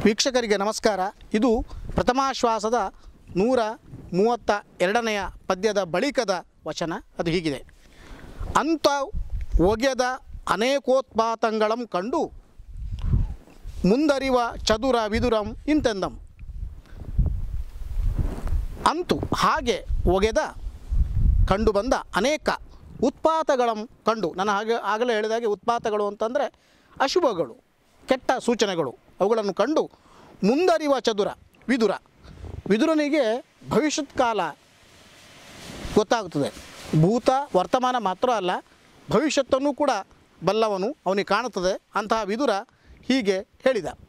ವೀಕ್ಷಕರಿಗೆ ನಮಸ್ಕಾರ ಇದು ಪ್ರಥಮಾಶ್ವಾಸದ ನೂರ ಮೂವತ್ತ ಎರಡನೆಯ ಪದ್ಯದ ಬಳಿಕದ ವಚನ ಅದು ಹೀಗಿದೆ ಅಂಥ ಒಗೆದ ಅನೇಕೋತ್ಪಾತಂಗಳಂ ಕಂಡು ಮುಂದರಿವ ಚದುರ ವಿದುರಂ ಇಂತೆಂದಂ ಅಂತೂ ಹಾಗೆ ಒಗೆದ ಕಂಡು ಬಂದ ಅನೇಕ ಉತ್ಪಾತಗಳಂ ಕಂಡು ನಾನು ಹಾಗೆ ಆಗಲೇ ಹೇಳಿದಾಗೆ ಉತ್ಪಾತಗಳು ಅಂತಂದರೆ ಅಶುಭಗಳು ಕೆಟ್ಟ ಸೂಚನೆಗಳು ಅವುಗಳನ್ನು ಕಂಡು ಮುಂದರಿವ ಚದುರ ವಿದುರ ವಿದುರನಿಗೆ ಭವಿಷ್ಯತ್ ಕಾಲ ಗೊತ್ತಾಗುತ್ತದೆ ಭೂತ ವರ್ತಮಾನ ಮಾತ್ರ ಅಲ್ಲ ಭವಿಷ್ಯತ್ತನ್ನು ಕೂಡ ಬಲ್ಲವನು ಅವನಿಗೆ ಕಾಣುತ್ತದೆ ಅಂತಹ ವಿದುರ ಹೀಗೆ ಹೇಳಿದ